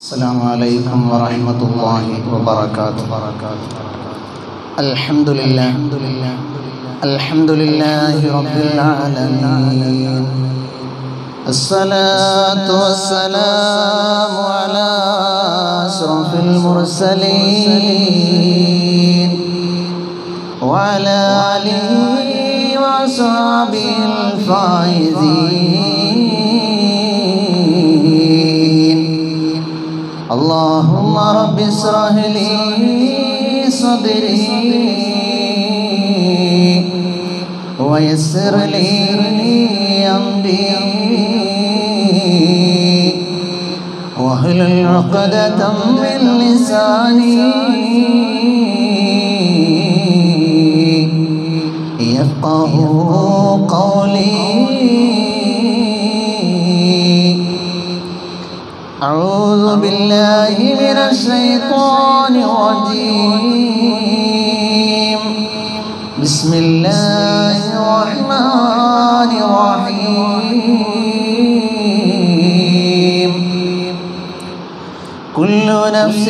السلام عليكم ورحمة الله وبركاته الحمد لله الحمد لله رب العالمين الصلاة والسلام على أشرف المرسلين وعلى آله وصحبه الفائزين اللهم رب اشرح لي صدري ويسر لي أمري واحلل عقدة من لساني يفقه قولي أعوذ بالله من الشيطان الرجيم بسم الله الرحمن الرحيم كل نفس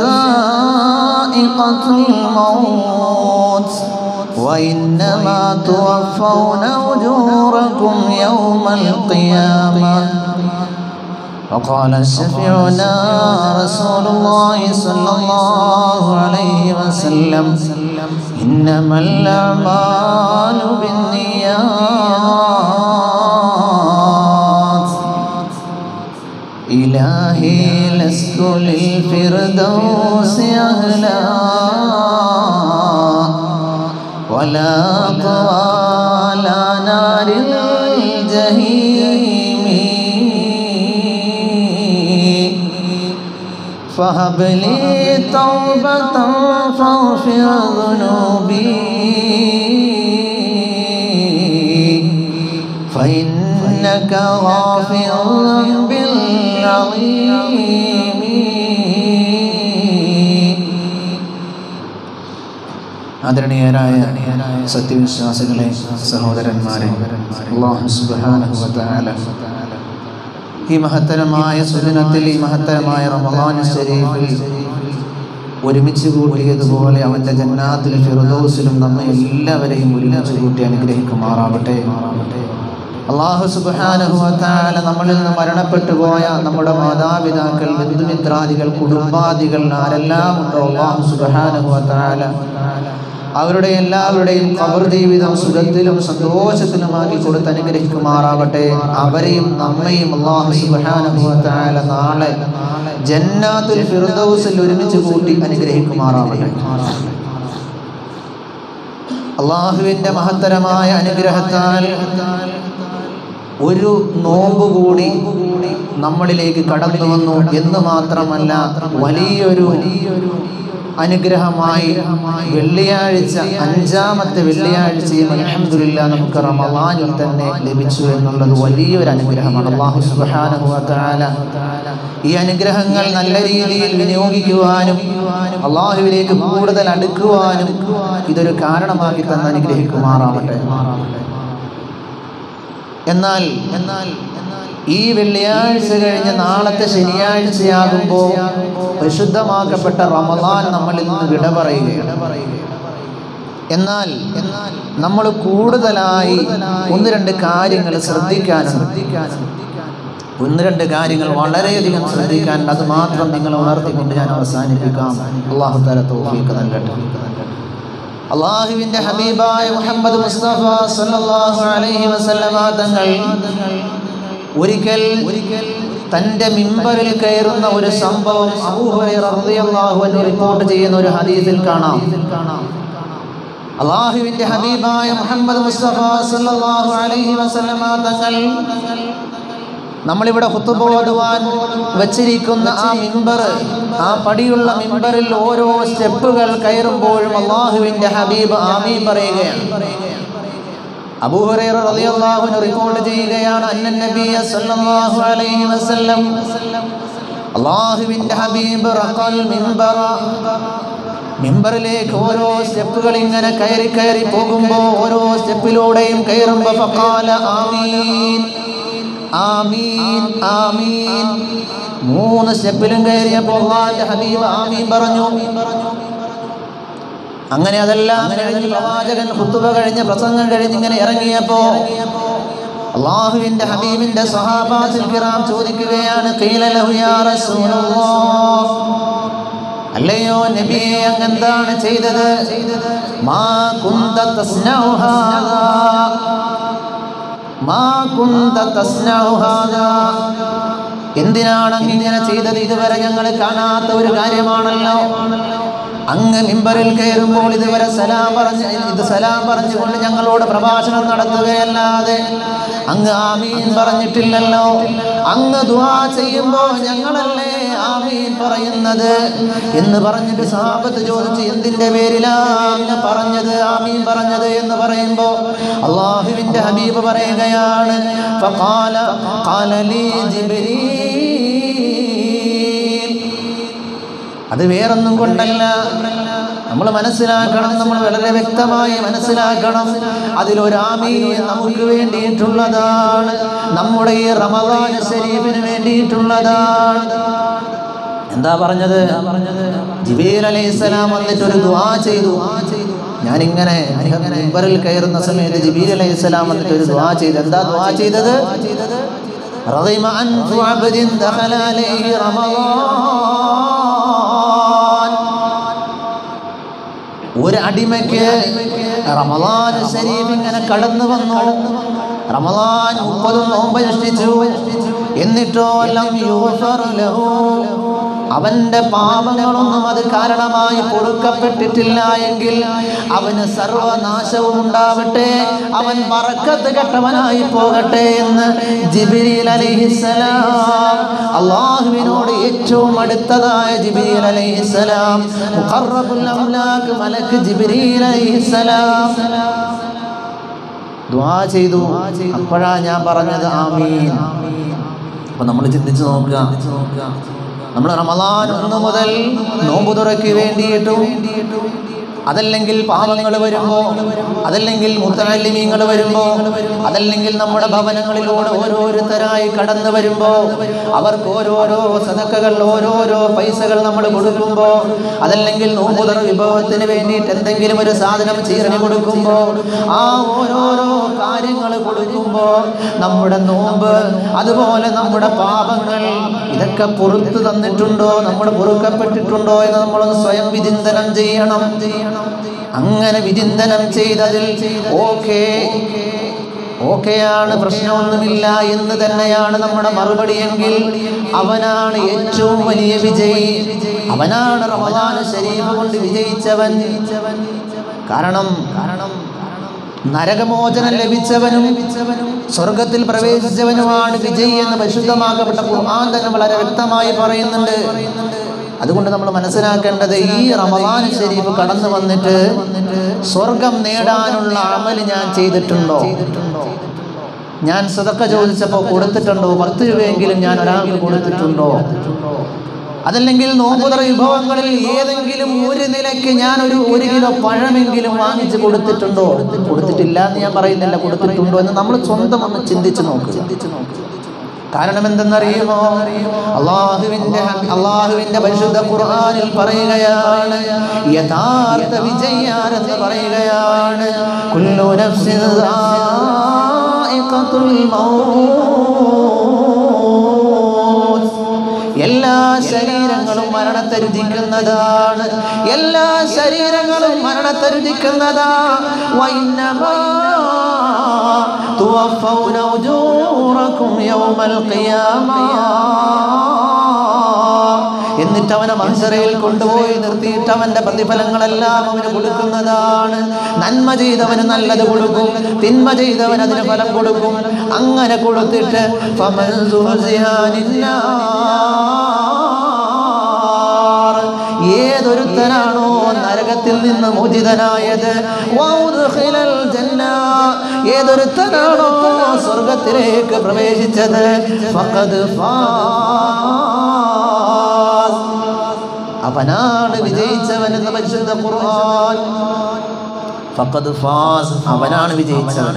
ذائقة الموت وإنما توفون أجوركم يوم القيامة وقال شفيعنا رسول الله صلى الله عليه وسلم إنما الأعمال بالنيات إلهي لست للفردوس أهلا ولا طوال نار الجحيم فهب لي توبة فاغفر ذنوبي فإنك غافر الذنب العظيم ആദരണീയരായ സത്യവിശ്വാസികളെ സഹോദരന്മാരെ അല്ലാഹു സുബ്ഹാനഹു വ തആല ഈ മഹത്തരമായ സുദിനത്തിൽ ഈ മഹത്തരമായ റമദാൻ ശരീഫിൽ ഒരുമിച്ച് കൂട്ടിയതുപോലെ അവൻ്റെ ജന്നാത്തിൽ ഫിറദോസിലും നമ്മെ എല്ലാവരെയും ഒരുമിച്ച് കൂട്ടി അനുഗ്രഹിക്കുമാറാവട്ടെ അള്ളാഹു സുബ്ഹാനഹു വ തആല നമ്മളിൽ നിന്ന് മരണപ്പെട്ടു പോയ നമ്മുടെ മാതാപിതാക്കൾ ബന്ധുമിത്രാദികൾ കുടുംബാദികൾ ആരെല്ലാം ഉണ്ടോ അള്ളാഹു സുബ്ഹാനഹു വ തആല അവരുടെ എല്ലാവരുടെയും ഖബർ ജീവിതം സുഖത്തിലും സന്തോഷത്തിലുമാക്കി കൊടുത്ത് അനുഗ്രഹിക്കുമാറാവട്ടെ അവരെയും നമ്മയും അള്ളാഹു സുബ്ഹാനഹു വ തആല നാളെ ജന്നാത്തുൽ ഫിർദൗസിൽ ഒരുമിച്ച് കൂട്ടി അനുഗ്രഹിക്കുമാറാവട്ടെ അള്ളാഹുവിൻ്റെ മഹത്തരമായ അനുഗ്രഹത്താൽ ഒരു നോമ്പ് കൂടി നമ്മളിലേക്ക് കടന്നു വന്നു എന്ന് മാത്രമല്ല വലിയൊരു അനുഗ്രഹമായി വെള്ളിയാഴ്ച അഞ്ചാമത്തെ വെള്ളിയാഴ്ചയും അലഹമില്ല നമുക്ക് റമദാനിൽ തന്നെ ലഭിച്ചു എന്നുള്ളത് വലിയൊരു അനുഗ്രഹമാണ് അള്ളാഹു സുബ്ഹാനഹു വ തആല ഈ അനുഗ്രഹങ്ങൾ നല്ല രീതിയിൽ വിനിയോഗിക്കുവാനും അള്ളാഹുവിലേക്ക് കൂടുതൽ അടുക്കുവാനും ഇതൊരു കാരണമാക്കി തന്നെ അനുഗ്രഹിക്കുമാറാവട്ടെ എന്നാൽ എന്നാൽ ഈ വെള്ളിയാഴ്ച കഴിഞ്ഞ് നാളത്തെ ശനിയാഴ്ചയാകുമ്പോൾ പരിശുദ്ധമാക്കപ്പെട്ട റമദാൻ നമ്മളിൽ നിന്ന് വിട പറയുകയാണ് എന്നാൽ എന്നാൽ നമ്മൾ കൂടുതലായി ഒന്ന് രണ്ട് കാര്യങ്ങൾ ശ്രദ്ധിക്കാനുണ്ട് ഒന്ന് രണ്ട് കാര്യങ്ങൾ വളരെയധികം ശ്രദ്ധിക്കാനുണ്ട് അത് മാത്രം നിങ്ങൾ ഉണർത്തിക്കൊണ്ട് ഞാൻ അവസാനിപ്പിക്കാം അള്ളാഹു തല തോഫീക്ക് നൽകട്ടെ അള്ളാഹുവിന്റെ ഹബീബായ മുഹമ്മദ് മുസ്തഫ സല്ലല്ലാഹു അലൈഹി വസല്ലമ തങ്ങൾ ഒരിക്കൽ ഒരിക്കൽ തന്റെ മിമ്പറിൽ കയറുന്ന ഒരു സംഭവം അബൂ ഹുറൈറ റളിയല്ലാഹു അൻഹു റിപ്പോർട്ട് ചെയ്യുന്ന ഒരു ഹദീസിൽ കാണാം അള്ളാഹുവിന്റെ ഹബീബായ മുഹമ്മദ് മുസ്തഫ സല്ലല്ലാഹു അലൈഹി വസല്ലമ തങ്ങൾ നമ്മളിവിടെ ഹുത്തുബോധവാൻ വെച്ചിരിക്കുന്ന ആ മിമ്പർ ആ പടിയുള്ള മിമ്പറിൽ ഓരോ സ്റ്റെപ്പുകൾ കയറുമ്പോഴും അള്ളാഹുവിന്റെ ഹബീബ് ആമീൻ പറയുകയാണ് അബൂഹുറൈറ റളിയല്ലാഹു അൻഹു റിപ്പോർട്ട് ചെയ്യുകയാണ് അന്നൻ നബിയ സല്ലല്ലാഹു അലൈഹി വസല്ലം അള്ളാഹുവിന്റെ ഹബീബ് റഖൽ മിമ്പറ മിമ്പറിലേക്ക് ഓരോ സ്റ്റെപ്പുകൾ ഇങ്ങനെ കയറി കയറി പോകുമ്പോൾ ഓരോ സ്റ്റെപ്പിലൂടെയും കയറുമ്പോൾ ഫഖാല ആമീൻ ആമീൻ ആമീൻ മൂന്ന് സ്റ്റെപ്പിലും കയറിയപ്പോൾ അള്ളാന്റെ ഹബീബ് ആമീൻ പറഞ്ഞു അങ്ങനെ അതെല്ലാം കഴിഞ്ഞ് പ്രവാചകൻ കുത്തുബ കഴിഞ്ഞ് പ്രസംഗം കഴിഞ്ഞ് ഇങ്ങനെ ഇറങ്ങിയപ്പോ അള്ളാഹുവിന്റെ ഹബീബിന്റെ സഹാബാത്തിൽ കിറാം ചോദിക്കുകയാണ് "ഖീല ലഹു യാ റസൂലല്ലാഹ്." അല്ലയോ നബിയെ അങ്ങെന്താണ് ചെയ്തത് മാ കുന്ത തസ്നഉ ഹാദാ മാ കുന്ത തസ്നഉ ഹാദാ എന്തിനാണ് അങ്ങ് ഇങ്ങനെ ചെയ്തത് ഇതുവരെ ഞങ്ങൾ കാണാത്ത ഒരു കാര്യമാണല്ലോ അങ്ങ് മിമ്പറിൽ കയറുമ്പോൾ ഇതുവരെ സലാം പറഞ്ഞ് ഇത് സലാം പറഞ്ഞുകൊണ്ട് ഞങ്ങളോട് പ്രഭാഷണം നടത്തുകയല്ലാതെ അങ്ങ് ആമീൻ പറഞ്ഞിട്ടില്ലല്ലോ അങ്ങ് ദുആ ചെയ്യുമ്പോൾ ഞങ്ങളല്ലേ ആമീൻ പറയുന്നത് എന്ന് പറഞ്ഞിട്ട് സാപത്ത് ചോദിച്ച് എന്തിന്റെ പേരിലാ അങ്ങ് പറഞ്ഞത് ആമീൻ പറഞ്ഞത് എന്ന് പറയുമ്പോൾ അള്ളാഹുവിന്റെ ഹബീബ് പറയുകയാണ് ഫഖാല ഖാല ലീ ജിബ്രീൽ അത് വേറൊന്നും കൊണ്ടല്ല നമ്മൾ മനസ്സിലാക്കണം നമ്മൾ വളരെ വ്യക്തമായി മനസ്സിലാക്കണം അതിലൊരാമീ നമുക്ക് വേണ്ടിയിട്ടുള്ളതാണ് നമ്മുടെ ഈ റമദാൻ ശരീഫിന് വേണ്ടിയിട്ടുള്ളതാണ് എന്താ പറഞ്ഞത് ജിബീൽ അലൈഹിസ്സലാം വന്നിട്ട് ഒരു ദുആ ചെയ്തു ഞാനിങ്ങനെ മുമ്പറിൽ കയറുന്ന സമയത്ത് ജിബീൽ അലൈഹിസ്സലാം വന്നിട്ട് ഒരു ദുആ ചെയ്തു എന്താ ദുആ ചെയ്തത് رغم أنف عبد دخل عليه رمضان ഒരു അടിമയ്ക്ക് റമദാൻ ശരീഫ് ഇങ്ങനെ കടന്നു വന്നു റമദാൻ മുപ്പതും നോമ്പ് അനുഷ്ഠിച്ചു എന്നിട്ടോ ലം യൂഫറു ലഹു അവന്റെ പാപങ്ങളൊന്നും അത് കാരണമായി പൊറുക്കപ്പെട്ടിട്ടില്ല എങ്കിൽ അവന് സർവനാശവും ഉണ്ടാവട്ടെ അവൻ പറക്കത്ത് കെട്ടവനായി പോകട്ടെ എന്ന് ജിബിരിൽ അലിഹിസലാം അള്ളാഹുവിനോട് ഏറ്റവും അടുത്തതായ ജിബിരിൽ അലിഹിസലാം മുഖറബുൽ അംലാക്ക് മലക്ക് ജിബിരിൽ അലിഹിസലാം ദ്വാ ചെയ്തു അപ്പോഴാ ഞാൻ പറഞ്ഞത് ആമീൻ അപ്പൊ നമ്മൾ ചിന്തിച്ചു നോക്കുക നമ്മൾ റമദാൻ ഒന്ന് മുതൽ നോമ്പ് തുറയ്ക്ക് വേണ്ടിയിട്ടും അതല്ലെങ്കിൽ പാവങ്ങൾ വരുമ്പോ അതല്ലെങ്കിൽ മുത്തലിമീങ്ങൾ വരുമ്പോ അതല്ലെങ്കിൽ നമ്മുടെ ഭവനങ്ങളിലൂടെ ഓരോരുത്തരായി കടന്നു വരുമ്പോ അവർക്ക് ഓരോരോ സതക്കകൾ ഓരോരോ പൈസകൾ നമ്മൾ കൊടുക്കുമ്പോ അതല്ലെങ്കിൽ നോമ്പുതറ വിഭവത്തിന് വേണ്ടിയിട്ട് എന്തെങ്കിലും ഒരു സാധനം ചീരണി കൊടുക്കുമ്പോ ആ ഓരോരോ കാര്യങ്ങൾ കൊടുക്കുമ്പോ നമ്മുടെ നോമ്പ് അതുപോലെ നമ്മുടെ പാപങ്ങൾ ഇതൊക്കെ പുറത്തു തന്നിട്ടുണ്ടോ നമ്മൾ പൊറുക്കപ്പെട്ടിട്ടുണ്ടോ എന്ന് നമ്മളൊന്ന് സ്വയം വിചിന്തനം ചെയ്യണം അങ്ങനെ വിചിന്തനം ചെയ്തതിൽ ഓക്കേ ഓക്കെയാണ് പ്രശ്നമൊന്നുമില്ല എന്ന് തന്നെയാണ് നമ്മുടെ മറുപടി എങ്കിൽ അവനാണ് ഏറ്റവും വലിയ വിജയി അവനാണ് റമദാന ശരീഫ് കൊണ്ട് വിജയിച്ചവൻ കാരണം കാരണം നരകമോചനം ലഭിച്ചവനും സ്വർഗത്തിൽ പ്രവേശിച്ചവനുമാണ് വിജയി എന്ന് പരിശുദ്ധമാക്കപ്പെട്ട ഖുർആൻ തന്നെ വളരെ വ്യക്തമായി പറയുന്നുണ്ട് അതുകൊണ്ട് നമ്മൾ മനസ്സിലാക്കേണ്ടത് ഈ റമദാൻ ശരീഫ് കടന്നു വന്നിട്ട് സ്വർഗം നേടാനുള്ള അമല് ഞാൻ ചെയ്തിട്ടുണ്ടോ ഞാൻ സതക്ക ചോദിച്ചപ്പോൾ കൊടുത്തിട്ടുണ്ടോ പത്ത് രൂപയെങ്കിലും ഞാൻ ഒരാൾക്ക് കൊടുത്തിട്ടുണ്ടോ അതല്ലെങ്കിൽ നോമ്പുതറ വിഭവങ്ങളിൽ ഏതെങ്കിലും ഒരു നിലയ്ക്ക് ഞാൻ ഒരു ഒരു കിലോ പഴമെങ്കിലും വാങ്ങിച്ച് കൊടുത്തിട്ടുണ്ടോ കൊടുത്തിട്ടില്ല എന്ന് ഞാൻ പറയുന്നില്ല കൊടുത്തിട്ടുണ്ടോ എന്ന് നമ്മൾ സ്വന്തം ഒന്ന് ചിന്തിച്ചു നോക്ക് ചിന്തിച്ചു നോക്ക് കാരണം എന്തെന്നറിയുമോ അള്ളാഹുവിന്റെ അള്ളാഹുവിന്റെ പരിശുദ്ധ ഖുർആനിൽ പറയുകയാണ് യഥാർത്ഥ വിജയാരെന്ന് പറയുകയാണ് കുല്ലു നഫ്സിൻ ദാഇഖത്തുൽ മൗത്ത് എല്ലാ ശരീരങ്ങളും മരണത്തെ രുചിക്കുന്നതാണ് എല്ലാ ശരീരങ്ങളും മരണത്തെ രുചിക്കുന്നതാ വൈന്നമാ തുവഫൗന ഉജൂറക്കും യൗമൽ ഖിയാമ എന്നിട്ട് അവനെ മത്സരയിൽ കൊണ്ടുപോയി നിർത്തിയിട്ട് അവന്റെ പ്രതിഫലങ്ങളെല്ലാം അവന് കൊടുക്കുന്നതാണ് നന്മ ചെയ്തവന് നല്ലത് കൊടുക്കും തിന്മ ചെയ്തവൻ അതിന് ഫലം കൊടുക്കും അങ്ങനെ കൊടുത്തിട്ട് ഫമൻ സുഹ്സിയാനിന്നാർ. ഏതൊരുത്തനാണോ നരകത്തിൽ നിന്ന് മോചിതനായത് വൗദ്ഖിലൽ ജന്ന. ഏതൊരുത്തനാണോ സ്വർഗത്തിലേക്ക് പ്രവേശിച്ചത് ഫഖദ് ഫാസ്. അവനാണ് വിജയിച്ചവൻ എന്ന് പരിശുദ്ധ ഖുർആൻ ഫഖദ് ഫാസ് അവനാണ് വിജയിച്ചവൻ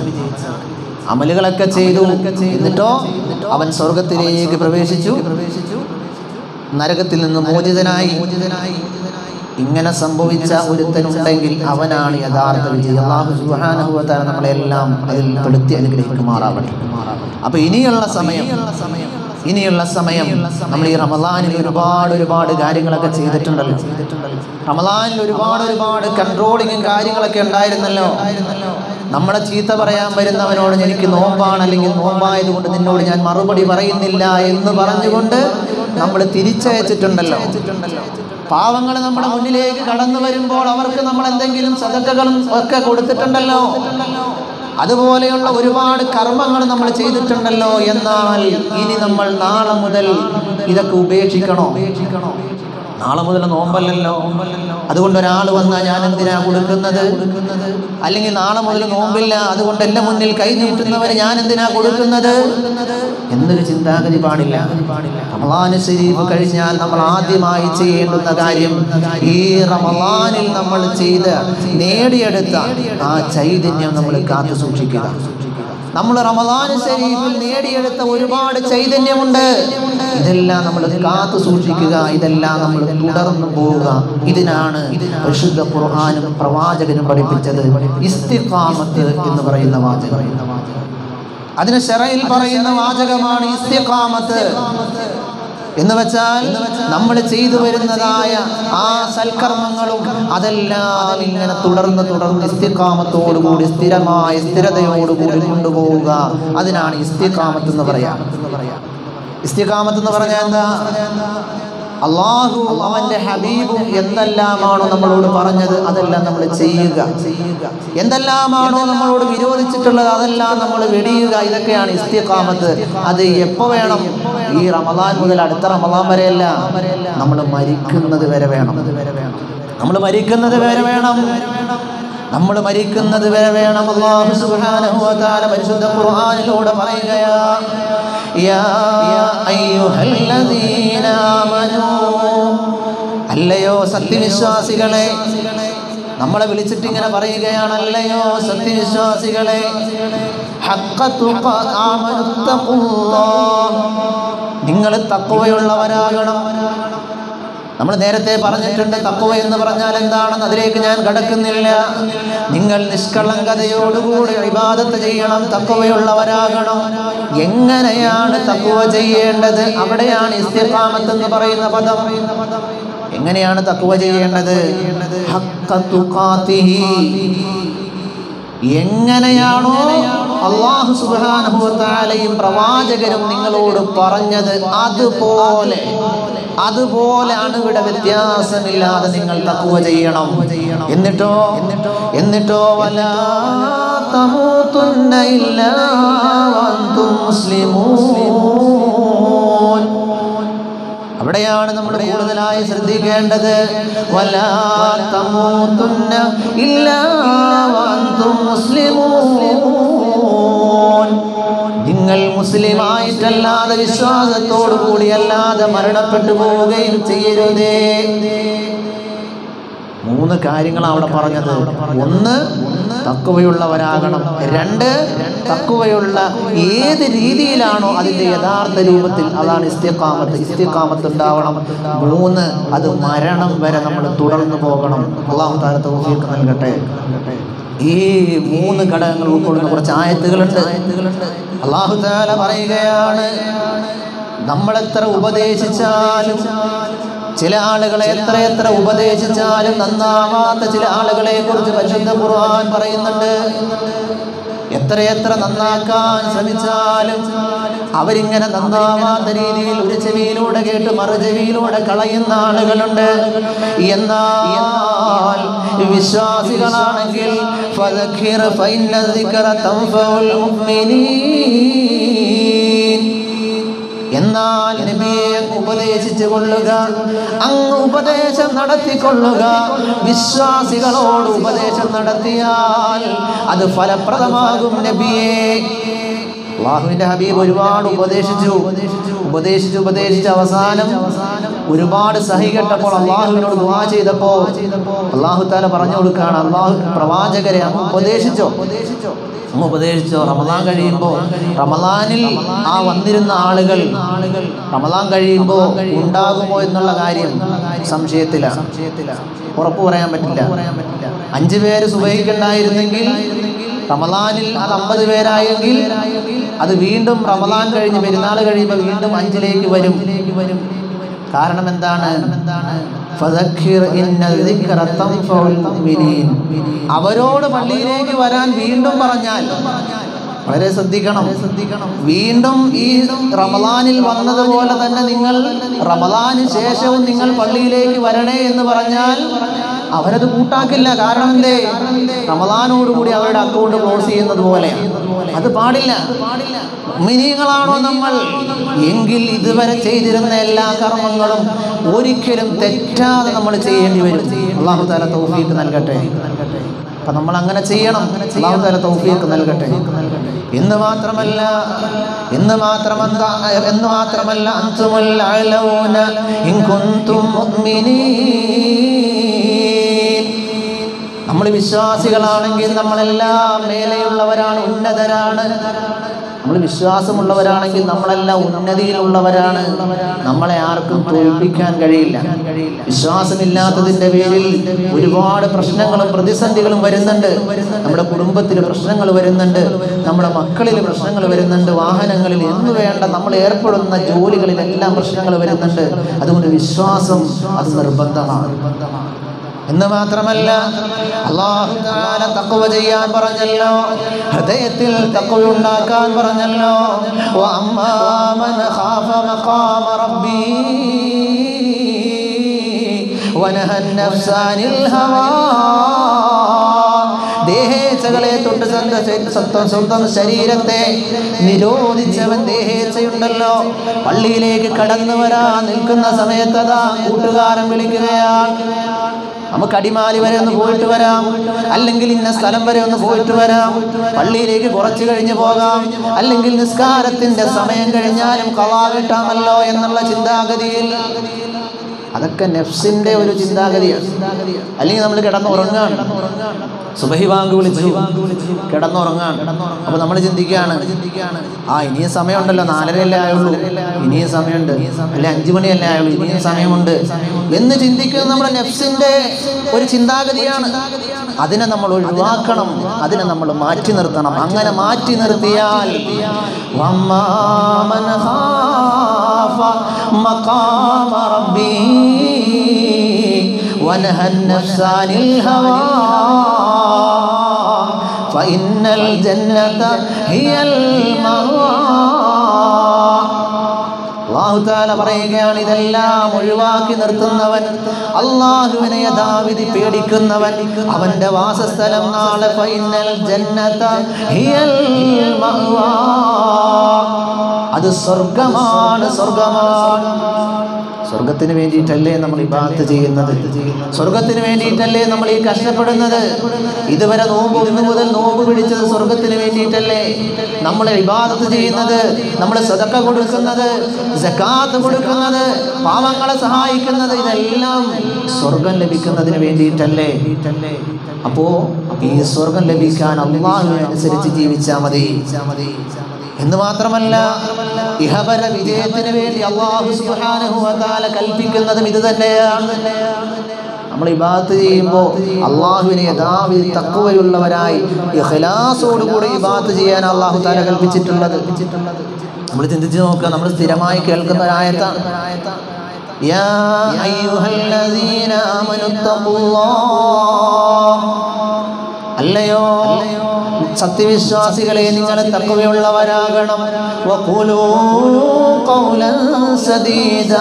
അമലുകളൊക്കെ ചെയ്തു എന്നിട്ടോ അവൻ സ്വർഗത്തിലേക്ക് പ്രവേശിച്ചു നരകത്തിൽ നിന്ന് മോചിതനായി മോചിതനായി ഇങ്ങനെ സംഭവിച്ച ഒരുത്തനുണ്ടെങ്കിൽ അവനാണ് യഥാർത്ഥ വിജയി അള്ളാഹു സുബ്ഹാനഹു വ തആല നമ്മളെല്ലാം അതിൽ പെടുത്തി അനുഗ്രഹിക്കുമാറാവട്ടെ അപ്പൊ ഇനിയുള്ള സമയം ഇനിയുള്ള സമയം നമ്മൾ ഈ റമദാനിൽ ഒരുപാട് ഒരുപാട് കാര്യങ്ങളൊക്കെ ചെയ്തിട്ടുണ്ടല്ലോ റമദാനിൽ ഒരുപാട് ഒരുപാട് കൺട്രോളിങ്ങും കാര്യങ്ങളൊക്കെ ഉണ്ടായിരുന്നല്ലോ നമ്മളെ ചീത്ത പറയാൻ വരുന്നവനോട് എനിക്ക് നോമ്പാണ് അല്ലെങ്കിൽ നോമ്പായതുകൊണ്ട് നിന്നോട് ഞാൻ മറുപടി പറയുന്നില്ല എന്ന് പറഞ്ഞുകൊണ്ട് നമ്മൾ തിരിച്ചയച്ചിട്ടുണ്ടല്ലോ പാവങ്ങൾ നമ്മുടെ മുന്നിലേക്ക് കടന്നു വരുമ്പോൾ അവർക്ക് നമ്മൾ എന്തെങ്കിലും സദക്കകളും ഒക്കെ കൊടുത്തിട്ടുണ്ടല്ലോ അതുപോലെയുള്ള ഒരുപാട് കർമ്മങ്ങൾ നമ്മൾ ചെയ്തിട്ടുണ്ടല്ലോ എന്നാൽ ഇനി നമ്മൾ നാളെ മുതൽ ഇതൊക്കെ ഉപേക്ഷിക്കണോ ഉപേക്ഷിക്കണോ നാളെ മുതൽ നോമ്പല്ലല്ലോ അതുകൊണ്ട് ഒരാൾ വന്നാൽ ഞാൻ എന്തിനാ കൊടുക്കുന്നത് അല്ലെങ്കിൽ നാളെ മുതൽ നോമ്പില്ല അതുകൊണ്ട് എൻ്റെ മുന്നിൽ കൈ നീട്ടുന്നവന് ഞാൻ എന്തിനാ കൊടുക്കുന്നത് എന്നൊരു ചിന്താഗതി പാടില്ല റമളാന് ശരീഫ് കഴിഞ്ഞാൽ നമ്മൾ ആദ്യമായി ചെയ്യേണ്ടുന്ന കാര്യം ഈ റമളാനിൽ നമ്മൾ ചെയ്ത് നേടിയെടുത്ത ആ ചൈതന്യം നമ്മൾ കാത്തു സൂക്ഷിക്കുക നമ്മൾ റമദാൻ ശരീഫിൽ നേടിയെടുത്ത ഒരുപാട് ചൈതന്യമുണ്ട് ഇതെല്ലാം നമ്മൾ കാത്തു സൂക്ഷിക്കുക ഇതെല്ലാം നമ്മൾ തുടർന്നു പോവുക ഇതിനാണ് പരിശുദ്ധ ഖുർആാനും പ്രവാചകനും പഠിപ്പിച്ചത് ഇസ്തിഖാമത്ത് എന്ന് പറയുന്ന വാചകം അതിന് ഷെറയിൽ പറയുന്ന വാചകമാണ് ഇസ്തിഖാമത്ത് എന്ന് വെച്ചാൽ നമ്മൾ ചെയ്തു വരുന്നതായ ആ സൽക്കർമ്മങ്ങളും അതെല്ലാം ഇങ്ങനെ തുടർന്ന് തുടർന്ന് ഇസ്തിക്കാമത്തോടുകൂടി സ്ഥിരമായ സ്ഥിരതയോടുകൂടി കൊണ്ടുപോവുക അതിനാണ് ഇസ്തിക്കാമത്ത് എന്ന് പറയാം ഇസ്തിക്കാമത്ത് എന്ന് പറഞ്ഞാൽ എന്താ അള്ളാഹു അവന്റെ ഹബീബും എന്തെല്ലാമാണോ നമ്മളോട് പറഞ്ഞത് അതെല്ലാം നമ്മൾ ചെയ്യുക എന്തെല്ലാമാണോ നമ്മളോട് വിരോധിച്ചിട്ടുള്ളത് അതെല്ലാം നമ്മൾ വെടിയുക ഇതൊക്കെയാണ് ഇസ്തിഖാമത്ത് അത് എപ്പോ വേണം ഈ റമദാൻ മുതൽ അടുത്ത റമദാൻ വരെയല്ല നമ്മൾ മരിക്കുന്നത് വരെ വേണം നമ്മൾ മരിക്കുന്നത് വരെ വേണം നമ്മൾ മരിക്കുന്നത് വരെ വേണം അല്ലാഹു സുബ്ഹാനഹു വ തആല പരിശുദ്ധ ഖുർആനിലൂടെ പറയുകയാ യാ അയ്യുഹല്ലദീന ആമനൂ അല്ലയോ സത്യവിശ്വാസികളെ നമ്മളെ വിളിച്ചിട്ട് ഇങ്ങനെ പറയുകയാണല്ലയോ സത്യവിശ്വാസികളെ ഹഖ തുഖ- ആമനുത്തഖുല്ലാഹ്. നിങ്ങൾ തക്കവയുള്ളവരാകണം നമ്മൾ നേരത്തെ പറഞ്ഞിട്ടുണ്ട് തക്കുവ എന്ന് പറഞ്ഞാൽ എന്താണെന്ന് അതിലേക്ക് ഞാൻ കടക്കുന്നില്ല നിങ്ങൾ നിഷ്കളങ്കതയോടുകൂടി ഇബാദത്ത് ചെയ്യണം തക്കുവയുള്ളവരാകണം എങ്ങനെയാണ് തക്കുവ ചെയ്യേണ്ടത് അവിടെയാണ് ഇസ്തിഖാമത്ത് എന്ന് പറയുന്ന പദം എങ്ങനെയാണ് തക്കുവ ചെയ്യേണ്ടത് ഹഖ തുഖാത്തിഹി. എങ്ങനെയാണോ അള്ളാഹു സുബ്ഹാനഹു വ തആലയും പ്രവാചകരും നിങ്ങളോട് പറഞ്ഞത് അതുപോലെ അതുപോലെ അണുവിടെ വ്യത്യാസമില്ലാതെ നിങ്ങൾ തക്കുവ ചെയ്യണം എന്നിട്ടോ എന്നിട്ടോ വലാ തമൂതുന്ന ഇല്ലാ വഅൻതും മുസ്ലിമൂൻ അവിടെയാണ് നമ്മൾ കൂടുതലായി ശ്രദ്ധിക്കേണ്ടത് വലാ തമൂതുന്ന ഇല്ലാ വഅൻതും മുസ്ലിമൂൻ നിങ്ങൾ മുസ്ലിമായിട്ടല്ലാതെ വിശ്വാസത്തോടു കൂടിയല്ലാതെ മരണപ്പെട്ടു പോവുകയും ചെയ്യരുതേ മൂന്ന് കാര്യങ്ങളാണ് അവിടെ പറഞ്ഞത് ഒന്ന് തക്കുവയുള്ളവരാകണം രണ്ട് തക്കുവയുള്ള ഏത് രീതിയിലാണോ അതിൻ്റെ യഥാർത്ഥ രൂപത്തിൽ അതാണ് ഇസ്തിഖാമത്ത് ഇസ്തിഖാമത്ത് ഉണ്ടാവണം മൂന്ന് അത് മരണം വരെ നമ്മൾ തുടർന്നു പോകണം അള്ളാഹു താല തൗഫീഖ് നൽകട്ടെ ഈ മൂന്ന് ഘടകങ്ങൾ ഉൾക്കൊള്ളുന്ന കുറച്ച് ആയത്തുകളുണ്ട് അള്ളാഹു താല പറയുകയാണ് നമ്മളെത്ര ഉപദേശിച്ചാലും ചില ആളുകളെ എത്ര എത്ര ഉപദേശിച്ചാലും നന്നാവാത്ത ചില ആളുകളെ കുറിച്ച് പരിശുദ്ധ ഖുർആൻ പറയുന്നുണ്ട് എത്രയെത്ര നന്നാക്കാൻ ശ്രമിച്ചാലും അവരിങ്ങനെ നന്നാവാത്ത രീതിയിൽ ഒരു ചെവിയിലൂടെ കേട്ട് മറു ചെവിയിലൂടെ കളയുന്ന ആളുകളുണ്ട് എന്നാൽ വിശ്വാസികളാണെങ്കിൽ ഫദക്കിർ ഫൈന ദിക്റ തൻഫഉൽ മുഅ്മിനീൻ എന്നാൽ നബിയെ ഉപദേശിച്ചു കൊള്ളുക അങ്ങ് ഉപദേശം നടത്തിക്കൊള്ളുക വിശ്വാസികളോട് ഉപദേശം നടത്തിയാൽ അത് ഫലപ്രദമാകും നബിയെ അള്ളാഹുവിന്റെ ഹബീബ് ഒരുപാട് ഉപദേശിച്ചു ഉപദേശിച്ച് ഉപദേശിച്ച് അവസാനം ഒരുപാട് സഹികെട്ടപ്പോൾ അള്ളാഹുവിനോട് ദുആ ചെയ്തപ്പോ അള്ളാഹു താല പറഞ്ഞു കൊടുക്കുകയാണ് അള്ളാഹു പ്രവാചകരെ അങ്ങ് ഉപദേശിച്ചോ അങ്ങ് ഉപദേശിച്ചോ റമദാൻ കഴിയുമ്പോൾ റമദാനിൽ ആ വന്നിരുന്ന ആളുകൾ റമദാൻ കഴിയുമ്പോൾ ഉണ്ടാകുമോ എന്നുള്ള കാര്യം സംശയത്തിലാണ് ഉറപ്പ് പറയാൻ പറ്റില്ല അഞ്ചു പേര് സുബഹിക്കുണ്ടായിരുന്നെങ്കിൽ റമദാനിൽ അത് അമ്പത് പേരായെങ്കിൽ അത് വീണ്ടും റമദാൻ കഴിഞ്ഞ് പെരുന്നാൾ കഴിയുമ്പോൾ വീണ്ടും അഞ്ചിലേക്ക് വരും കാരണം എന്താണ് ഫദക്കിർ ഇന്ന ദിക്റ തൻഫഉൽ മുഅ്മിനീൻ. അവരോട് പള്ളിയിലേക്ക് വരാൻ വീണ്ടും പറഞ്ഞാൽ വളരെ ശ്രദ്ധിക്കണം ശ്രദ്ധിക്കണം വീണ്ടും ഈ റമദാനിൽ വന്നതുപോലെ തന്നെ നിങ്ങൾ റമദാന് ശേഷവും നിങ്ങൾ പള്ളിയിലേക്ക് വരണേ എന്ന് പറഞ്ഞാൽ അവരത് കൂട്ടാക്കില്ല കാരണം എന്തേ റമദാനോടുകൂടി അവരുടെ അക്കൗണ്ട് ക്ലോസ് ചെയ്യുന്നത് പോലെയാണ് അത് പാടില്ല മിനിങ്ങളാണോ നമ്മൾ എങ്കിൽ ഇതുവരെ ചെയ്തിരുന്ന എല്ലാ കർമ്മങ്ങളും ഒരിക്കലും തെറ്റാതെ നമ്മൾ ചെയ്യേണ്ടി വരും അള്ളാഹു താല തൗഫീക്ക് നൽകട്ടെ അപ്പൊ നമ്മൾ അങ്ങനെ ചെയ്യണം അള്ളാഹു താല തൗഫീക്ക് നൽകട്ടെ എന്ന് മാത്രമല്ല എന്ന് മാത്രമല്ല എന്ന് മാത്രമല്ല അൻതുമുൽ അലൗന ഇൻ കുൻതും മുഅ്മിനീൻ നമ്മൾ വിശ്വാസികളാണെങ്കിൽ നമ്മളെല്ലാം മേലെയുള്ളവരാണ് ഉന്നതരാണ് നമ്മൾ വിശ്വാസമുള്ളവരാണെങ്കിൽ നമ്മളെല്ലാം ഉന്നതിയിലുള്ളവരാണ് നമ്മളെ ആർക്കും തോൽപ്പിക്കാൻ കഴിയില്ല വിശ്വാസമില്ലാത്തതിൻ്റെ പേരിൽ ഒരുപാട് പ്രശ്നങ്ങളും പ്രതിസന്ധികളും വരുന്നുണ്ട് നമ്മുടെ കുടുംബത്തിൽ പ്രശ്നങ്ങൾ വരുന്നുണ്ട് നമ്മുടെ മക്കളിൽ പ്രശ്നങ്ങൾ വരുന്നുണ്ട് വാഹനങ്ങളിൽ എന്ന് വേണ്ട നമ്മൾ ഏർപ്പെടുന്ന ജോലികളിലെല്ലാം പ്രശ്നങ്ങൾ വരുന്നുണ്ട് അതുകൊണ്ട് വിശ്വാസം അത് നിർബന്ധമാണ് എന്ന് മാത്രമല്ല അള്ളാഹു താല തഖ്വ ചെയ്യാൻ പറഞ്ഞല്ലോ ഹൃദയത്തിൽ തഖ്വ ഉണ്ടാക്കാൻ പറഞ്ഞല്ലോ വഅമ്മാ മൻ ഖാഫ മഖാമ റബ്ബി വനഹ النفس عن الهوى ദേഹേച്ഛകളെ തൊട്ട് സ്വന്തം ശ- സ്വന്തം സ്വന്തം ശരീരത്തെ നിരോധിച്ചവൻ ദേഹേച്ഛയുണ്ടല്ലോ പള്ളിയിലേക്ക് കടന്നു വരാൻ നിൽക്കുന്ന സമയത്ത് അതാ കൂട്ടുകാരൻ വിളിക്കുകയാണ് നമുക്ക് അടിമാലി വരെ ഒന്ന് പോയിട്ട് വരാം അല്ലെങ്കിൽ ഇന്ന സ്ഥലം വരെ ഒന്ന് പോയിട്ട് വരാം പള്ളിയിലേക്ക് കുറച്ച് കഴിഞ്ഞ് പോകാം അല്ലെങ്കിൽ നിസ്കാരത്തിന്റെ സമയം കഴിഞ്ഞാലും കളാ കിട്ടാമല്ലോ എന്നുള്ള ചിന്താഗതിയിൽ അതൊക്കെ നെഫ്സിന്റെ ഒരു ചിന്താഗതിയാണ് അല്ലെങ്കിൽ നമ്മൾ കിടന്നുറങ്ങാണ് സുബഹി ബാങ്ക് വിളിച്ചു കിടന്നുറങ്ങാണ് അപ്പൊ നമ്മൾ ചിന്തിക്കുകയാണ് ആ ഇനിയും സമയമുണ്ടല്ലോ നാലരയല്ലേ ആയുള്ളൂ ഇനിയും സമയമുണ്ട് അല്ലെ അഞ്ചു മണിയല്ലേ ആയുള്ളൂ ഇനിയും സമയമുണ്ട് എന്ന് ചിന്തിക്കുന്നത് നമ്മുടെ നെഫ്സിന്റെ ഒരു ചിന്താഗതിയാണ് അതിനെ നമ്മൾ ഒഴിവാക്കണം അതിനെ നമ്മൾ മാറ്റി നിർത്തണം അങ്ങനെ മാറ്റി നിർത്തിയാൽ വമ്മാമൻ ഖാഫ മഖാമ റബ്ബി ونهى النفس عن الهوى فإن الجنة هي المأوى അള്ളാഹു താല പറയുകയാണ് ഇതെല്ലാം ഒഴിവാക്കി നിർത്തുന്നവൻ അള്ളാഹുവിനെ യഥാവിധി പേടിക്കുന്നവൻ അവന്റെ വാസസ്ഥലം നാളെ ഫൈനൽ ജന്നത ഹിയൽ മഅ്വാ. അത് സ്വർഗമാണ് സ്വർഗമാണ് സ്വർഗത്തിന് വേണ്ടിയിട്ടല്ലേ നമ്മൾ ഇബാത്ത് ചെയ്യുന്നത് സ്വർഗത്തിന് വേണ്ടിയിട്ടല്ലേ നമ്മൾ ഈ കഷ്ടപ്പെടുന്നത് ഇതുവരെ നോമ്പ് ഒന്ന് മുതൽ നോമ്പ് പിടിച്ചത് സ്വർഗത്തിന് വേണ്ടിയിട്ടല്ലേ നമ്മൾ ഇബാദത്ത് ചെയ്യുന്നത് നമ്മൾ സദക്ക കൊടുക്കുന്നത് സക്കാത്ത് കൊടുക്കുന്നത് പാവങ്ങളെ സഹായിക്കുന്നത് ഇതെല്ലാം സ്വർഗം ലഭിക്കുന്നതിന് വേണ്ടിയിട്ടല്ലേ അപ്പോ ഈ സ്വർഗം ലഭിക്കാൻ അള്ളാഹുവിനനുസരിച്ച് ജീവിച്ചാൽ മതി എന്ന് മാത്രമല്ല ഇഹപര വിജയത്തിന് വേണ്ടി അള്ളാഹു സുബ്ഹാനഹു വ തആല കൽപ്പിക്കുന്നതും ഇത് തന്നെയാണ് നമ്മൾ ഇബാദത്ത് ചെയ്യുമ്പോൾ അള്ളാഹുവിനെ യഥാവിധി തക്കവയുള്ളവരായി ഇഖ്ലാസോടുകൂടി ഇബാദത്ത് ചെയ്യാൻ അള്ളാഹു താല കൽപ്പിച്ചിട്ടുള്ളത് നമ്മൾ ചിന്തിച്ച് നോക്കുക നമ്മൾ സ്ഥിരമായി കേൾക്കുന്ന ഒരായത്താണ് يا أيها الذين آمنوا اتقوا الله അല്ലയോ സത്യവിശ്വാസികളെ നിങ്ങൾ തക്കവയുള്ളവരാകണം വഖൂലൂ ഖൗലൻ സദീദാ.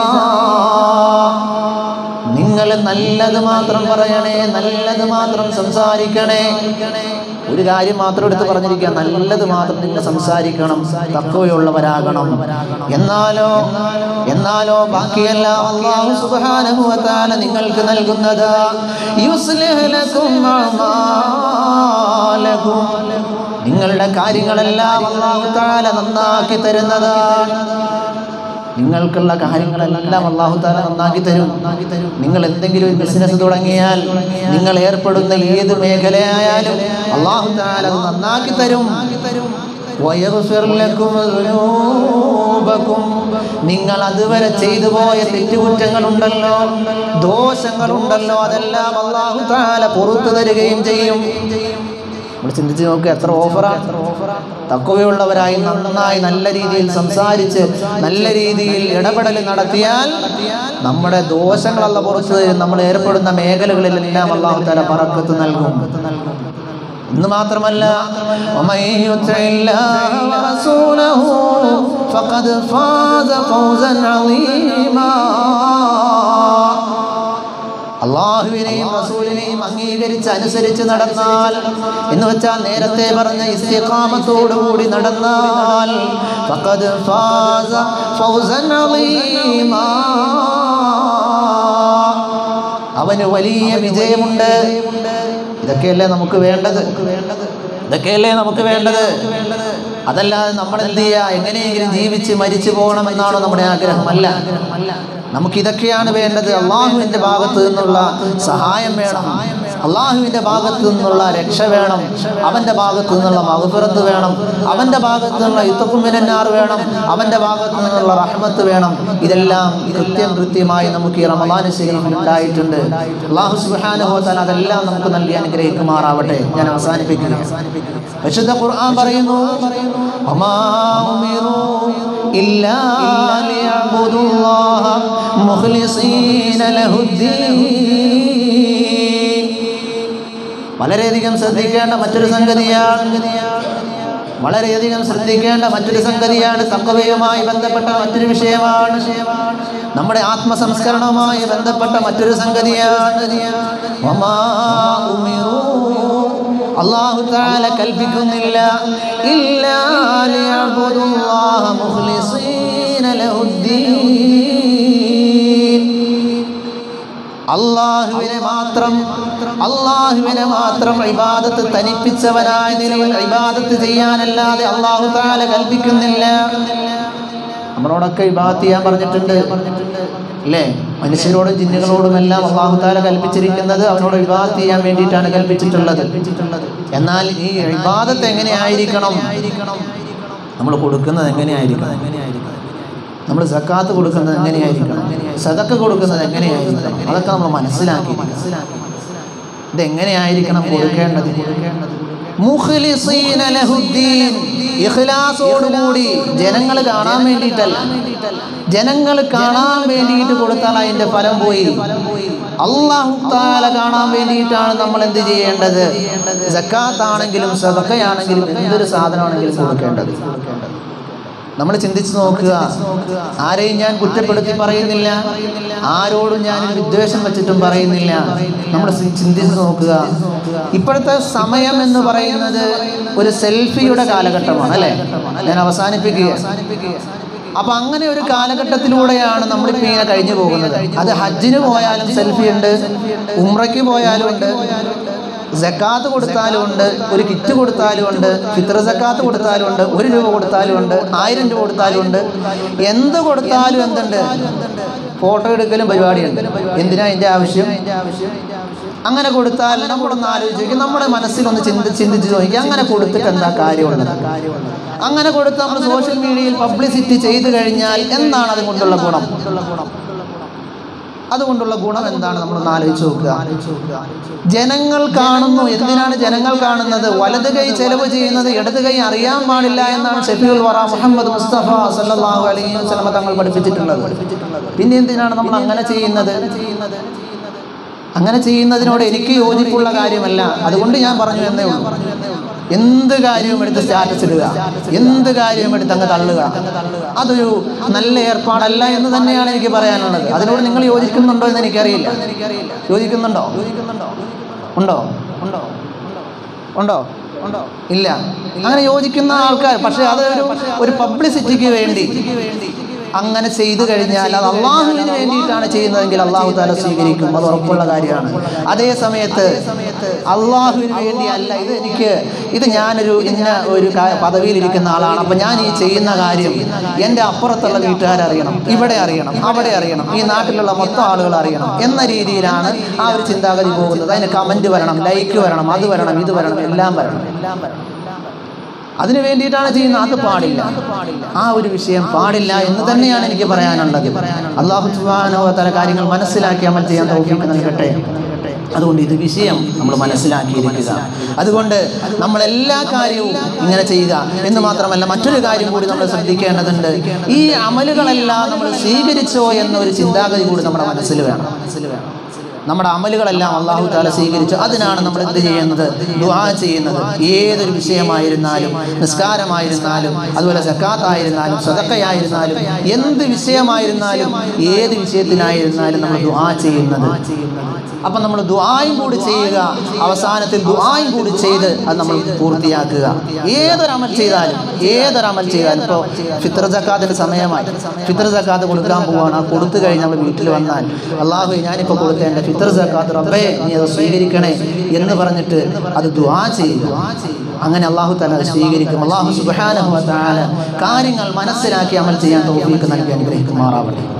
നിങ്ങൾ നല്ലത് മാത്രം പറയണേ നല്ലത് മാത്രം സംസാരിക്കണേ ഒരു കാര്യം മാത്രം എടുത്ത് പറഞ്ഞിരിക്കുക നല്ലത് മാത്രം നിങ്ങൾ സംസാരിക്കണം തക്കവയുള്ളവരാകണം എന്നാലോ എന്നാലോ ബാക്കിയെല്ലാം അള്ളാഹു സുബ്ഹാനഹു വ തആല നിങ്ങൾക്ക് നൽകുന്നത് യുസ്ലിഹ് ലക്കും അഅമാലക്കും നിങ്ങളുടെ കാര്യങ്ങളെല്ലാം അള്ളാഹു തആല നന്നാക്കി തരുന്നതാണ് നിങ്ങൾക്കുള്ള കാര്യങ്ങളെല്ലാം അള്ളാഹു താല നന്നാക്കി തരും നിങ്ങൾ എന്തെങ്കിലും ഒരു ബിസിനസ് തുടങ്ങിയാൽ നിങ്ങൾ ഏർപ്പെടുന്ന ഏത് മേഖലയായാലും അള്ളാഹു താല അത് നന്നാക്കി തരും വയഗ്ഫിർ ലക്കും ദുനൂബക്കും. നിങ്ങൾ അതുവരെ ചെയ്തു പോയ തെറ്റുകുറ്റങ്ങളുണ്ടല്ലോ ദോഷങ്ങളുണ്ടല്ലോ അതെല്ലാം അള്ളാഹു താല പുറത്തു തരികയും ചെയ്യും നമ്മൾ ചിന്തിച്ച് നോക്കുക എത്ര ഓഫറാണ് തക്കവയുള്ളവരായി നന്നായി നല്ല രീതിയിൽ സംസാരിച്ച് നല്ല രീതിയിൽ ഇടപെടൽ നടത്തിയാൽ നമ്മുടെ ദോഷങ്ങളല്ല പുറത്തു തരും നമ്മൾ ഏർപ്പെടുന്ന മേഖലകളിലെല്ലാം അള്ളാഹു താല പറക്കത്ത് നൽകും ഇന്ന് മാത്രമല്ല ومن يطع الله ورسوله فقد فاز فوزا عظيما അള്ളാഹുവിനെയും റസൂലിനെയും അംഗീകരിച്ച് അനുസരിച്ച് നടന്നാൽ എന്ന് വെച്ചാൽ നേരത്തെ പറഞ്ഞ ഇസ്തിഖാമത്തോടുകൂടി നടന്നാൽ ഫഖദ് ഫാസ ഫൗസൻ അളീമാ. അവന് വലിയ വിജയമുണ്ട് ഇതൊക്കെയല്ലേ നമുക്ക് വേണ്ടത് ഇതൊക്കെയല്ലേ നമുക്ക് വേണ്ടത് അതല്ലാതെ നമ്മൾ എന്ത് ചെയ്യുക എങ്ങനെയെങ്കിലും ജീവിച്ച് മരിച്ചു പോകണമെന്നാണോ നമ്മുടെ ആഗ്രഹം അല്ല നമുക്ക് ഇതൊക്കെയാണ് വേണ്ടത് അള്ളാഹുവിൻ്റെ ഭാഗത്ത് നിന്നുള്ള സഹായം വേണം അള്ളാഹുവിൻ്റെ ഭാഗത്ത് നിന്നുള്ള രക്ഷ വേണം അവൻ്റെ ഭാഗത്ത് നിന്നുള്ള മഹഫിറത്ത് വേണം അവൻ്റെ ഭാഗത്ത് നിന്നുള്ള യുദ്ധക്കുമ്മിനാർ വേണം അവൻ്റെ ഭാഗത്ത് നിന്നുള്ള റഹ്മത്ത് വേണം ഇതെല്ലാം കൃത്യം കൃത്യമായി നമുക്ക് ഈ റമദാന ശരീരം ഉണ്ടായിട്ടുണ്ട് അള്ളാഹു സുബാനുഭവത്താൽ അതെല്ലാം നമുക്ക് നൽകി അനുഗ്രഹിക്കുമാറാവട്ടെ ഞാൻ അവസാനിപ്പിക്കുന്നു പരിശുദ്ധ ഖുർആൻ പറയുന്നു വമാ ഉമിറു ഇല്ലാ ലിയഅ്ബുദുല്ലാഹ മുഖ്ലിസീന ലഹുദ്ദീൻ വളരെയധികം ശ്രദ്ധിക്കേണ്ട മറ്റൊരു സംഗതിയാണ് വളരെയധികം ശ്രദ്ധിക്കേണ്ട മറ്റൊരു സംഗതിയാണ് തക്കവയുമായി ബന്ധപ്പെട്ട മറ്റൊരു വിഷയമാണ് നമ്മുടെ ആത്മസംസ്കരണവുമായി ബന്ധപ്പെട്ട മറ്റൊരു സംഗതിയാണ് വമാ ഉമിറൂ അള്ളാഹു താല കൽപ്പിക്കുന്നില്ല ഇല്ലാ ലിയഅ്ബുദുല്ലാഹ മുഖ്ലിസീന ലഹുദ്ദീൻ അള്ളാഹുവിനെ മാത്രം അള്ളാഹുവിനെ മാത്രം ഇബാദത്ത് തനിപ്പിച്ചവനായ നിലയിൽ ഇബാദത്ത് ചെയ്യാനല്ലാതെ അള്ളാഹു താല കൽപ്പിക്കുന്നില്ല നമ്മളോടൊക്കെ ഇബാദത്ത് ചെയ്യാൻ പറഞ്ഞിട്ടുണ്ട് അല്ലേ മനുഷ്യരോടും ജിന്നുകളോടും എല്ലാം അള്ളാഹു താല കൽപ്പിച്ചിരിക്കുന്നത് അവനോട് ഇബാദത്ത് ചെയ്യാൻ വേണ്ടിയിട്ടാണ് കൽപ്പിച്ചിട്ടുള്ളത് എന്നാൽ ഈ ഇബാദത്ത് എങ്ങനെയായിരിക്കണം നമ്മൾ കൊടുക്കുന്നത് എങ്ങനെയായിരിക്കണം നമ്മൾ സക്കാത്ത് കൊടുക്കുന്നത് എങ്ങനെയായിരിക്കണം സദക്ക കൊടുക്കുന്നത് എങ്ങനെയായിരിക്കണം അതൊക്കെ നമ്മൾ മനസ്സിലാക്കി ഇതെങ്ങനെയായിരിക്കണം കൊടുക്കേണ്ടത് മുഖ്ലിസീന ലഹുദ്ദീൻ ഇഖ്ലാസോടുകൂടി ജനങ്ങൾ കാണാൻ വേണ്ടിയിട്ടല്ല ജനങ്ങൾ കാണാൻ വേണ്ടിയിട്ട് കൊടുത്താൽ അതിന്റെ ഫലം പോയി അള്ളാഹു താല കാണാൻ വേണ്ടിയിട്ടാണ് നമ്മൾ എന്ത് ചെയ്യേണ്ടത് സക്കാത്താണെങ്കിലും സദക്കയാണെങ്കിലും എന്തൊരു സാധനമാണെങ്കിലും കൊടുക്കേണ്ടത് നമ്മൾ ചിന്തിച്ചു നോക്കുക ആരെയും ഞാൻ കുറ്റപ്പെടുത്തി പറയുന്നില്ല ആരോടും ഞാൻ വിദ്വേഷം വെച്ചിട്ടും പറയുന്നില്ല നമ്മൾ ചിന്തിച്ചു നോക്കുക ഇപ്പോഴത്തെ സമയം എന്ന് പറയുന്നത് ഒരു സെൽഫിയുടെ കാലഘട്ടമാണ് അല്ലേ ഞാൻ അവസാനിപ്പിക്കുക അപ്പൊ അങ്ങനെ ഒരു കാലഘട്ടത്തിലൂടെയാണ് നമ്മളിപ്പോ ഇങ്ങനെ കഴിഞ്ഞു പോകുന്നത് അത് ഹജ്ജിന് പോയാലും സെൽഫി ഉണ്ട് ഉമ്രയ്ക്ക് പോയാലും ഉണ്ട് ജക്കാത്ത് കൊടുത്താലും ഉണ്ട് ഒരു കിറ്റ് കൊടുത്താലും ഉണ്ട് ഫിത്ര ജക്കാത്ത് കൊടുത്താലും ഉണ്ട് ഒരു രൂപ കൊടുത്താലും ഉണ്ട് ആയിരം രൂപ കൊടുത്താലും ഉണ്ട് എന്ത് കൊടുത്താലും എന്തുണ്ട് ഫോട്ടോ എടുക്കലും പരിപാടിയുണ്ട് എന്തിനാ അതിന്റെ ആവശ്യം അങ്ങനെ കൊടുത്താൽ നമ്മളൊന്ന് ആലോചിക്കും നമ്മുടെ മനസ്സിലൊന്ന് ചിന്തി ചിന്തിച്ച് നോക്കി അങ്ങനെ കൊടുത്തിട്ട് എന്താ കാര്യമുള്ളത് അങ്ങനെ കൊടുത്ത് നമ്മൾ സോഷ്യൽ മീഡിയയിൽ പബ്ലിസിറ്റി ചെയ്തു കഴിഞ്ഞാൽ എന്താണ് അതുകൊണ്ടുള്ള ഗുണം അതുകൊണ്ടുള്ള ഗുണം എന്താണ് നമ്മൾ ആലോചിച്ച് നോക്കുക ജനങ്ങൾ കാണുന്നു എന്തിനാണ് ജനങ്ങൾ കാണുന്നത് വലത് കൈ ചെലവ് ചെയ്യുന്നത് ഇടത് കൈ അറിയാൻ പാടില്ല എന്നാണ് ഷെഫീൽ വറ മുഹമ്മദ് മുസ്തഫ സല്ലല്ലാഹു അലൈഹി വസല്ലമ തങ്ങൾ പഠിപ്പിച്ചിട്ടുള്ളത് പിന്നെ എന്തിനാണ് നമ്മൾ അങ്ങനെ ചെയ്യുന്നത് അങ്ങനെ ചെയ്യുന്നതിനോട് എനിക്ക് യോജിപ്പുള്ള കാര്യമല്ല അതുകൊണ്ട് ഞാൻ പറഞ്ഞു എന്നേ ഉള്ളൂ എന്ത് കാര്യവും എടുത്ത് സ്റ്റാറ്റസ് ഇടുക എന്ത് കാര്യവും എടുത്ത് അങ്ങ് തള്ളുക അതൊരു നല്ല ഏർപ്പാടല്ല എന്ന് തന്നെയാണ് എനിക്ക് പറയാനുള്ളത് അതിനോട് നിങ്ങൾ യോജിക്കുന്നുണ്ടോ എന്ന് എനിക്കറിയില്ല യോജിക്കുന്നുണ്ടോ ഉണ്ടോ ഉണ്ടോ ഉണ്ടോ ഉണ്ടോ ഇല്ല അങ്ങനെ യോജിക്കുന്ന ആൾക്കാർ പക്ഷെ അത് ഒരു ഒരു പബ്ലിസിറ്റിക്ക് വേണ്ടി അങ്ങനെ ചെയ്തു കഴിഞ്ഞാൽ അത് അള്ളാഹുവിന് വേണ്ടിയിട്ടാണ് ചെയ്യുന്നതെങ്കിൽ അള്ളാഹു താല സ്വീകരിക്കും അത് ഉറപ്പുള്ള കാര്യമാണ് അതേ സമയത്ത് അള്ളാഹുവിന് വേണ്ടിയല്ല ഇത് എനിക്ക് ഇത് ഞാനൊരു ഇന്ന ഒരു കാ- പദവിയിലിരിക്കുന്ന ആളാണ് അപ്പം ഞാൻ ഈ ചെയ്യുന്ന കാര്യം എൻ്റെ അപ്പുറത്തുള്ള വീട്ടുകാരറിയണം ഇവിടെ അറിയണം അവിടെ അറിയണം ഈ നാട്ടിലുള്ള മൊത്തം ആളുകൾ അറിയണം എന്ന രീതിയിലാണ് ആ ഒരു ചിന്താഗതി പോകുന്നത് അതിന് കമൻറ്റ് വരണം ലൈക്ക് വരണം അത് വരണം ഇത് വരണം എല്ലാം വരണം എല്ലാം വരണം അതിനു വേണ്ടിയിട്ടാണ് ചെയ്യുന്നത് അത് പാടില്ല ആ ഒരു വിഷയം പാടില്ല എന്ന് തന്നെയാണ് എനിക്ക് പറയാനുള്ളത് അള്ളാഹു സുബ്ഹാനഹു വ തആല കാര്യങ്ങൾ മനസ്സിലാക്കി അമൽ ചെയ്യാൻ തൗഫീഖ് നൽകട്ടെ അതുകൊണ്ട് ഇത് വിഷയം നമ്മൾ മനസ്സിലാക്കിയിരിക്കുക അതുകൊണ്ട് നമ്മൾ എല്ലാ കാര്യവും ഇങ്ങനെ ചെയ്യുക എന്ന് മാത്രമല്ല മറ്റൊരു കാര്യം കൂടി നമ്മൾ ശ്രദ്ധിക്കേണ്ടതുണ്ട് ഈ അമലുകളെല്ലാം നമ്മൾ സ്വീകരിച്ചോ എന്നൊരു ചിന്താഗതി കൂടി നമ്മുടെ മനസ്സിൽ വേണം മനസ്സിൽ വേണം നമ്മുടെ അമലുകളെല്ലാം അള്ളാഹു താല സ്വീകരിച്ചു അതിനാണ് നമ്മൾ എന്ത് ചെയ്യുന്നത് ദുആ ചെയ്യുന്നത് ഏതൊരു വിഷയമായിരുന്നാലും നിസ്കാരമായിരുന്നാലും അതുപോലെ സക്കാത്തായിരുന്നാലും സദക്കയായിരുന്നാലും എന്ത് വിഷയമായിരുന്നാലും ഏത് വിഷയത്തിനായിരുന്നാലും നമ്മൾ ദുആ ചെയ്യുന്നത് അപ്പം നമ്മൾ ദുആയും കൂടി ചെയ്യുക അവസാനത്തിൽ ദുആയും കൂടി ചെയ്ത് അത് നമ്മൾ പൂർത്തിയാക്കുക ഏതൊരു അമൽ ചെയ്താലും ഏതൊരു അമൽ ചെയ്താലും ഇപ്പോൾ ഫിത്ര സക്കാത്തിൻ്റെ സമയമായി ഫിത്ര സക്കാത്ത് കൊടുക്കാൻ പോവാണ് ആ കൊടുത്തു കഴിഞ്ഞ് നമ്മൾ വീട്ടിൽ വന്നാൽ അള്ളാഹു ഞാനിപ്പോൾ കൊടുത്തേണ്ട ഫിത്ര സക്കാത്ത് റബ്ബേ നീ അത് സ്വീകരിക്കണേ എന്ന് പറഞ്ഞിട്ട് അത് ദുആ ചെയ്യുക അങ്ങനെ അള്ളാഹു തല അത് സ്വീകരിക്കും അള്ളാഹു സുബ്ഹാനഹു വ തആല കാര്യങ്ങൾ മനസ്സിലാക്കി അമൽ ചെയ്യാൻ തൗഫീഖ് നൽകി അനുഗ്രഹിക്കുമാറാവട്ടെ